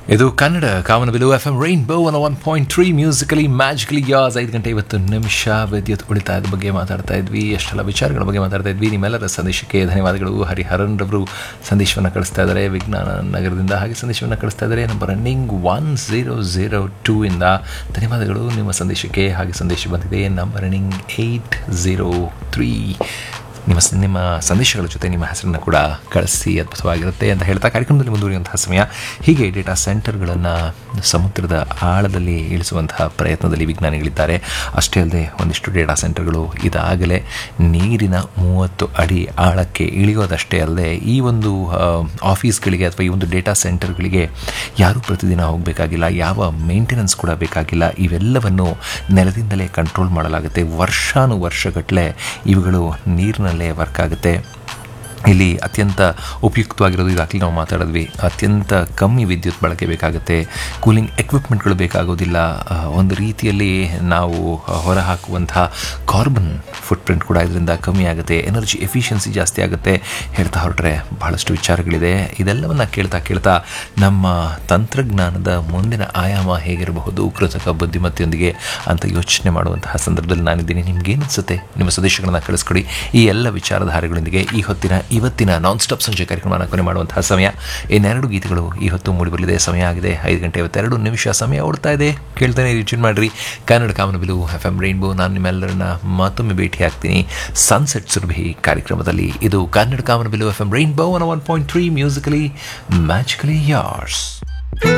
ಇದು Kannada Kamanabillu F M rainbow one one point three musically magically yours ಐದು ಗಂಟೆ ಇವತ್ತು ನಿಮಿಷ ವಿದ್ಯುತ್ ಉಳಿತಾಯದ ಬಗ್ಗೆ ಮಾತಾಡ್ತಾ ಇದ್ವಿ ಎಷ್ಟೆಲ್ಲ ವಿಚಾರಗಳ ಬಗ್ಗೆ ಮಾತಾಡ್ತಾ ಇದ್ವಿ ನಿಮ್ಮೆಲ್ಲರ ಸಂದೇಶಕ್ಕೆ ಧನ್ಯವಾದಗಳು ಹರಿಹರನ್ ರವರು ಸಂದೇಶವನ್ನು ಕಳಿಸ್ತಾ ಇದ್ದಾರೆ ವಿಜ್ಞಾನ ನಗರದಿಂದ ಹಾಗೆ ಸಂದೇಶವನ್ನು ಕಳಿಸ್ತಾ ಇದ್ದಾರೆ ನಮ್ಮ running one zero zero two ಇಂದ ಧನ್ಯವಾದಗಳು ನಿಮ್ಮ ಸಂದೇಶಕ್ಕೆ ಹಾಗೆ ಸಂದೇಶ ಬಂದಿದೆ ನಮ್ಮ ರನ್ನಿಂಗ್ ಏಯ್ಟ್ ಝೀರೋ ತ್ರೀ ನಿಮ್ಮ ಸ- ನಿಮ್ಮ ಸಂದೇಶಗಳ ಜೊತೆ ನಿಮ್ಮ ಹೆಸರನ್ನು ಕೂಡ ಕಳಿಸಿ ಅದ್ಭುತವಾಗಿರುತ್ತೆ ಅಂತ ಹೇಳ್ತಾ ಕಾರ್ಯಕ್ರಮದಲ್ಲಿ ಮುಂದುವರಿಯುವಂತಹ ಸಮಯ ಹೀಗೆ ಡೇಟಾ ಸೆಂಟರ್ಗಳನ್ನು ಸಮುದ್ರದ ಆಳದಲ್ಲಿ ಇಳಿಸುವಂತಹ ಪ್ರಯತ್ನದಲ್ಲಿ ವಿಜ್ಞಾನಿಗಳಿದ್ದಾರೆ ಅಷ್ಟೇ ಅಲ್ಲದೆ ಒಂದಿಷ್ಟು ಡೇಟಾ ಸೆಂಟರ್ಗಳು ಇದಾಗಲೇ ನೀರಿನ ಮೂವತ್ತು ಅಡಿ ಆಳಕ್ಕೆ ಇಳಿಯೋದಷ್ಟೇ ಅಲ್ಲದೆ ಈ ಒಂದು ಆ, ಆಫೀಸ್ಗಳಿಗೆ ಅಥವಾ ಈ ಒಂದು ಡೇಟಾ ಸೆಂಟರ್ಗಳಿಗೆ ಯಾರೂ ಪ್ರತಿದಿನ ಹೋಗಬೇಕಾಗಿಲ್ಲ ಯಾವ ಮೇಂಟೆನೆನ್ಸ್ ಕೂಡ ಬೇಕಾಗಿಲ್ಲ ಇವೆಲ್ಲವನ್ನು ನೆಲದಿಂದಲೇ ಕಂಟ್ರೋಲ್ ಮಾಡಲಾಗುತ್ತೆ ವರ್ಷಾನು ವರ್ಷಗಟ್ಟಲೆ ಇವುಗಳು ನೀರಿನಲ್ಲೇ ವರ್ಕ್ ಆಗುತ್ತೆ ಇಲ್ಲಿ ಅತ್ಯಂತ ಉಪಯುಕ್ತವಾಗಿರೋದು ಈಗಾಗಲೇ ನಾವು ಮಾತಾಡಿದ್ವಿ ಅತ್ಯಂತ ಕಮ್ಮಿ ವಿದ್ಯುತ್ ಬಳಕೆ ಬೇಕಾಗುತ್ತೆ ಕೂಲಿಂಗ್ ಎಕ್ವಿಪ್ಮೆಂಟ್ಗಳು ಬೇಕಾಗೋದಿಲ್ಲ ಆ, ಒಂದು ರೀತಿಯಲ್ಲಿ ನಾವು ಹೊರಹಾಕುವಂತಹ ಕಾರ್ಬನ್ ಫುಟ್ಪ್ರಿಂಟ್ ಕೂಡ ಇದರಿಂದ ಕಮ್ಮಿ ಆಗುತ್ತೆ ಎನರ್ಜಿ ಎಫಿಷಿಯನ್ಸಿ ಜಾಸ್ತಿ ಆಗುತ್ತೆ ಹೇಳ್ತಾ ಹೊರಟ್ರೆ ಬಹಳಷ್ಟು ವಿಚಾರಗಳಿದೆ ಇದೆಲ್ಲವನ್ನ ಕೇಳ್ತಾ ಕೇಳ್ತಾ ನಮ್ಮ ತಂತ್ರಜ್ಞಾನದ ಮುಂದಿನ ಆಯಾಮ ಹೇಗಿರಬಹುದು ಕೃತಕ ಬುದ್ಧಿಮತ್ತೆಯೊಂದಿಗೆ ಅಂತ ಯೋಚನೆ ಮಾಡುವಂತಹ ಸಂದರ್ಭದಲ್ಲಿ ನಾನಿದ್ದೀನಿ ನಿಮ್ಗೇನು ಅನಿಸುತ್ತೆ ನಿಮ್ಮ ಸಂದೇಶಗಳನ್ನು ಕಳಿಸ್ಕೊಡಿ ಈ ಎಲ್ಲ ವಿಚಾರಧಾರೆಗಳೊಂದಿಗೆ ಈ ಹೊತ್ತಿನ ಇವತ್ತಿನ ನಾನ್ ಸ್ಟಾಪ್ ಸಂಜೆ ಕಾರ್ಯಕ್ರಮವನ್ನು ಕೊನೆ ಮಾಡುವಂತಹ ಸಮಯ ಇನ್ನೆರಡು ಗೀತೆಗಳು ಈ ಹೊತ್ತು ಮೂಡಿಬರಲಿದೆ ಸಮಯ ಆಗಿದೆ ಐದು ಗಂಟೆ ಇವತ್ತೆರಡು ನಿಮಿಷ ಸಮಯ ಓಡ್ತಾ ಇದೆ ಕೇಳ್ತಾನೆ ರಿಚೂನ್ ಮಾಡಿರಿ Kannada Kamanabillu F M rainbow ನಾನು ನಿಮ್ಮೆಲ್ಲರನ್ನ ಮತ್ತೊಮ್ಮೆ ಭೇಟಿ ಆಗ್ತೀನಿ ಸನ್ಸೆಟ್ ಸುರಭಿ ಕಾರ್ಯಕ್ರಮದಲ್ಲಿ ಇದು Kannada Kamanabillu F M rainbow one one point three musically magically ಯಾರ್ಸ್